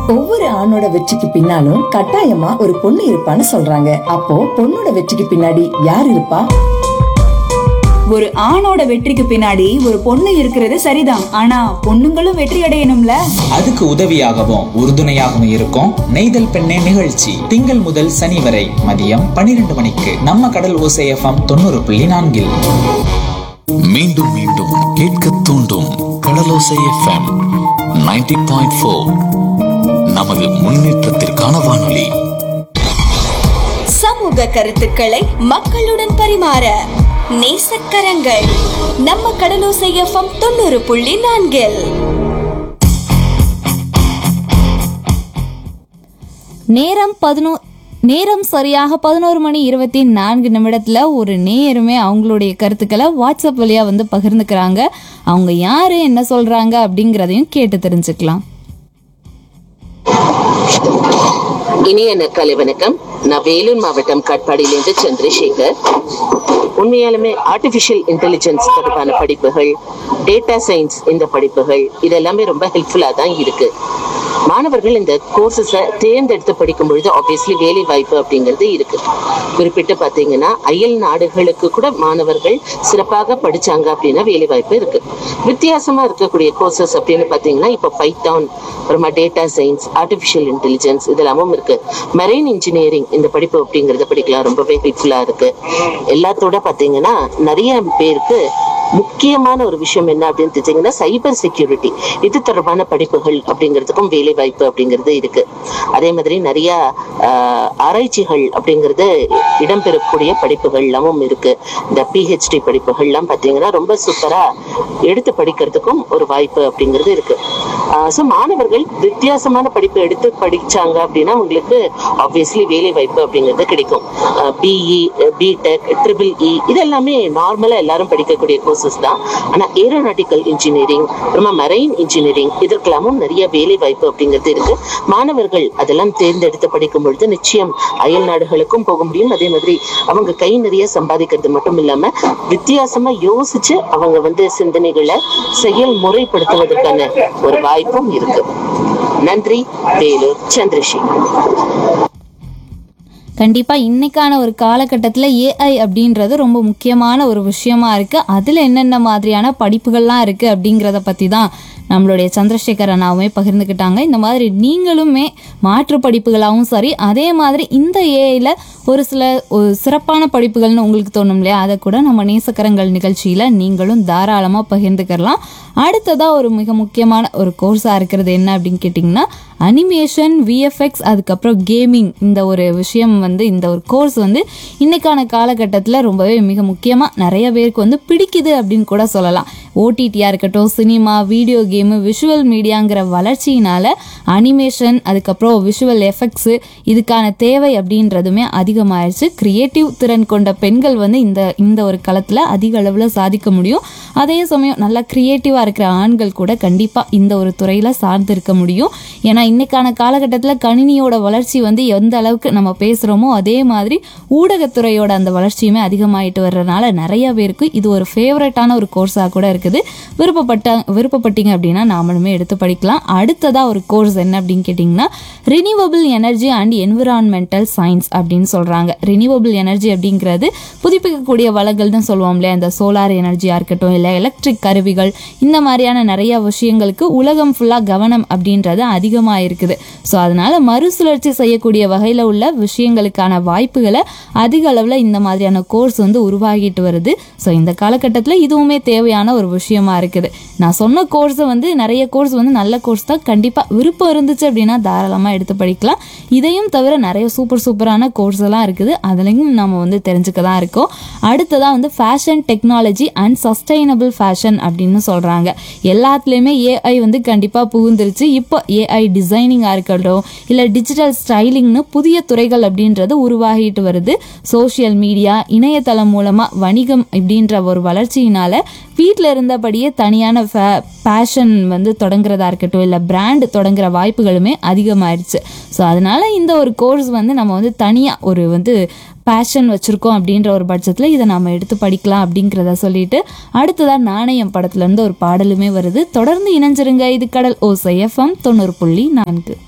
ஒவ்வொரு ஆணோட வெற்றிக்கு பின்னாலும் கட்டாயமா ஒரு பொண்ணு இருப்பான்னு சொல்றாங்க அப்போ பொண்ணோட வெற்றிக்கு பின்னாடி யார் இருப்பா ஒரு ஆணோட வெற்றிக்கு பின்னாடி ஒரு பொண்ணு இருக்கிறது சரிதான் ஆனா பொண்ணுங்களும் வெற்றி அடையணும்ல அதுக்கு உதவியாகவும் உறுதுணையாகவும் இருக்கும் நெய்தல் பெண்ணே நிகழ்ச்சி திங்கள் முதல் சனி வரை மதியம் பன்னிரண்டு மணிக்கு நம்ம கடல் ஓசை எஃப்எம் தொண்ணூறு புள்ளி நான்கில் மீண்டும் மீண்டும் கேட்க தூண்டும் கடலோசை எஃப்எம் 90.4 பாயிண்ட் ஃபோர் நமது முன்னேற்றத்திற்கான வானொலி சமூக கருத்துக்களை மக்களுடன் பரிமாற நேசக்கரங்கள் நம்ம கடலோசை எஃப்எம் தொண்ணூறு புள்ளி நான்கில் நேரம் பதினோ நேரம் சரியாக பதினோரு மணி இருபத்தி நான்கு நிமிடத்தில் ஒரு நேருமே அவங்களுடைய கருத்துக்களை வாட்ஸ்அப் வழியாக வந்து பகிர்ந்துக்கிறாங்க அவங்க யார் என்ன சொல்கிறாங்க அப்படிங்கிறதையும் கேட்டு தெரிஞ்சுக்கலாம் இனிய நற்காலை வணக்கம் நான் வேலூர் மாவட்டம் காட்பாடியிலிருந்து சந்திரசேகர் உண்மையாலுமே ஆர்டிஃபிஷியல் இன்டெலிஜென்ஸ் தொடர்பான படிப்புகள் டேட்டா சயின்ஸ் இந்த படிப்புகள் இதெல்லாமே ரொம்ப ஹெல்ப்ஃபுல்லாக தான் இருக்கு மாணவர்கள் இந்த கோர்சஸை தேர்ந்தெடுத்து படிக்கும் பொழுது ஆப்வியஸ்லி வேலை வாய்ப்பு அப்படிங்கிறது இருக்கு குறிப்பிட்டு பார்த்தீங்கன்னா அயல் நாடுகளுக்கு கூட மாணவர்கள் சிறப்பாக படிச்சாங்க அப்படின்னா வேலை வாய்ப்பு இருக்கு வித்தியாசமா இருக்கக்கூடிய கோர்சஸ் அப்படின்னு பார்த்தீங்கன்னா இப்போ பைத்தான் அப்புறமா டேட்டா சயின்ஸ் ஆர்டிஃபிஷியல் இன்டெலிஜென்ஸ் இதெல்லாமும் இருக்கு மெரைன் இன்ஜினியரிங் இந்த படிப்பு அப்படிங்கறத படிக்கலாம் ரொம்பவே ஹெல்ப்ஃபுல்லா இருக்கு எல்லாத்தோட பார்த்தீங்கன்னா நிறைய பேருக்கு முக்கியமான ஒரு விஷயம் என்ன அப்படின்னு தெரிஞ்சீங்கன்னா சைபர் செக்யூரிட்டி இது தொடர்பான படிப்புகள் அப்படிங்கிறதுக்கும் வேலை வாய்ப்பு அப்படிங்கிறது இருக்கு அதே மாதிரி நிறைய ஆஹ், ஆராய்ச்சிகள் அப்படிங்கிறது இடம்பெறக்கூடிய படிப்புகள் எல்லாமும் இருக்கு இந்த பிஹெச்டி படிப்புகள்லாம் பார்த்தீங்கன்னா ரொம்ப சூப்பரா எடுத்து படிக்கிறதுக்கும் ஒரு வாய்ப்பு அப்படிங்கிறது இருக்கு ஸோ மாணவர்கள் வித்தியாசமான படிப்பு எடுத்து படிச்சாங்க அப்படின்னா உங்களுக்கு ஆப்வியஸ்லி வேலை வாய்ப்பு அப்படிங்கிறது கிடைக்கும் பிஇ பிடெக் ட்ரிபிள் இ இதெல்லாமே நார்மலாக எல்லாரும் படிக்கக்கூடிய கோர்சஸ் தான் ஆனால் ஏரோநாட்டிக்கல் இன்ஜினியரிங் அப்புறமா மரைன் இன்ஜினியரிங் இதற்கெல்லாமும் நிறைய வேலை வாய்ப்பு அப்படிங்கிறது இருக்கு மாணவர்கள் அதெல்லாம் தேர்ந்தெடுத்து படிக்கும் பொழுது நிச்சயம் அயல் நாடுகளுக்கும் போக முடியும் அதே மாதிரி அவங்க கை நிறைய சம்பாதிக்கிறது மட்டும் இல்லாம வித்தியாசமா யோசிச்சு அவங்க வந்து சிந்தனைகளை செயல்முறைப்படுத்துவதற்கான ஒரு வாய்ப்பும் இருக்கு நன்றி வேலூர் சந்திரசேகர் கண்டிப்பாக இன்னைக்கான ஒரு காலகட்டத்தில் ஏஐ அப்படின்றது ரொம்ப முக்கியமான ஒரு விஷயமா இருக்குது அதில் என்னென்ன மாதிரியான படிப்புகள்லாம் இருக்குது அப்படிங்கிறத பற்றி தான் நம்மளுடைய சந்திரசேகர் அண்ணாவுமே பகிர்ந்துக்கிட்டாங்க இந்த மாதிரி நீங்களுமே மாற்று படிப்புகளாகவும் சரி அதே மாதிரி இந்த ஏஐயில் ஒரு சில ஒரு சிறப்பான படிப்புகள்னு உங்களுக்கு தோணும் இல்லையா அதை கூட நம்ம நேசக்கரங்கள் நிகழ்ச்சியில் நீங்களும் தாராளமாக பகிர்ந்துக்கலாம் அடுத்ததாக ஒரு மிக முக்கியமான ஒரு கோர்ஸாக இருக்கிறது என்ன அப்படின்னு கேட்டிங்கன்னா அனிமேஷன் விஎஃப்எக்ஸ் அதுக்கப்புறம் கேமிங் இந்த ஒரு விஷயம் வந்து இந்த ஒரு கோர்ஸ் வந்து இன்னைக்கான காலகட்டத்தில் ரொம்பவே மிக முக்கியமாக நிறைய பேருக்கு வந்து பிடிக்குது அப்படின்னு கூட சொல்லலாம் ஓடிடியாக இருக்கட்டும் சினிமா வீடியோ கேமு விஷுவல் மீடியாங்கிற வளர்ச்சியினால அனிமேஷன் அதுக்கப்புறம் விஷுவல் எஃபெக்ட்ஸு இதுக்கான தேவை அப்படின்றதுமே அதிகமாயிருச்சு கிரியேட்டிவ் திறன் கொண்ட பெண்கள் வந்து இந்த இந்த ஒரு களத்தில் அதிக அளவில் சாதிக்க முடியும் அதே சமயம் நல்லா க்ரியேட்டிவாக இருக்கிற ஆண்கள் கூட கண்டிப்பாக இந்த ஒரு துறையில் சார்ந்து இருக்க முடியும் ஏன்னா இன்னைக்கான காலகட்டத்தில் கணினியோட வளர்ச்சி வந்து எந்த அளவுக்கு நம்ம பேசுகிறோமோ அதே மாதிரி ஊடகத்துறையோட அந்த வளர்ச்சியுமே அதிகமாயிட்டு வர்றதுனால நிறைய பேருக்கு இது ஒரு ஃபேவரட்டான ஒரு கோர்ஸாக கூட இருக்குது விருப்பப்பட்ட விருப்பப்பட்டீங்க அப்படின்னா நாமளுமே எடுத்து படிக்கலாம் அடுத்ததாக ஒரு கோர்ஸ் என்ன அப்படின்னு கேட்டிங்கன்னா renewable energy and environmental science அப்படின்னு சொல்கிறாங்க ரினியூவபிள் எனர்ஜி அப்படிங்கிறது புதுப்பிக்கக்கூடிய வளங்கள்னு சொல்லுவோம் இல்லையா இந்த சோலார் எனர்ஜியாக இருக்கட்டும் இல்லை எலக்ட்ரிக் கருவிகள் இந்த மாதிரியான நிறைய விஷயங்களுக்கு உலகம் ஃபுல்லாக கவனம் அப்படின்றது அதிகமாக இருக்குது ஸோ அதனால மறுசுழற்சி செய்யக்கூடிய வகையில் உள்ள விஷயங்களுக்கான வாய்ப்புகளை அதிக அளவில் இந்த மாதிரியான கோர்ஸ் வந்து உருவாகிட்டு வருது ஸோ இந்த காலகட்டத்தில் இதுவுமே தேவையான ஒரு விஷயமா இருக்குது நான் சொன்ன கோர்ஸை வந்து நிறைய கோர்ஸ் வந்து நல்ல கோர்ஸ் தான் கண்டிப்பாக விருப்பம் இருந்துச்சு அப்படின்னா தாராளமாக எடுத்து படிக்கலாம் இதையும் தவிர நிறைய சூப்பர் சூப்பரான கோர்ஸ் எல்லாம் இருக்குது அதுலேயும் நம்ம வந்து தெரிஞ்சுக்க தான் இருக்கோம் அடுத்ததாக வந்து fashion technology and sustainable fashion அப்படின்னு சொல்கிறாங்க எல்லாத்துலேயுமே ஏஐ வந்து கண்டிப்பாக புகுந்துருச்சு இப்போ ஏஐ டிசைனிங்காக இருக்கட்டும் இல்லை டிஜிட்டல் ஸ்டைலிங்னு புதிய துறைகள் அப்படின்றது உருவாகிட்டு வருது சோஷியல் மீடியா இணையதளம் மூலமாக வணிகம் இப்படின்ற ஒரு வளர்ச்சியினால வீட்டில் இருந்தபடியே தனியான பேஷன் வந்து தொடங்குறதா இருக்கட்டும் இல்லை பிராண்ட் தொடங்குற வாய்ப்புகளுமே அதிகமாயிருச்சு ஸோ அதனால இந்த ஒரு கோர்ஸ் வந்து நம்ம வந்து தனியாக ஒரு வந்து பேஷன் வச்சுருக்கோம் அப்படின்ற ஒரு பட்சத்தில் இதை நம்ம எடுத்து படிக்கலாம் அப்படிங்கிறத சொல்லிட்டு அடுத்ததாக நாணயம் படத்துலேருந்து ஒரு பாடலுமே வருது தொடர்ந்து இணைஞ்சிருங்க இது கடல் ஓசை எஃப்எம் தொண்ணூறு புள்ளி நான்கு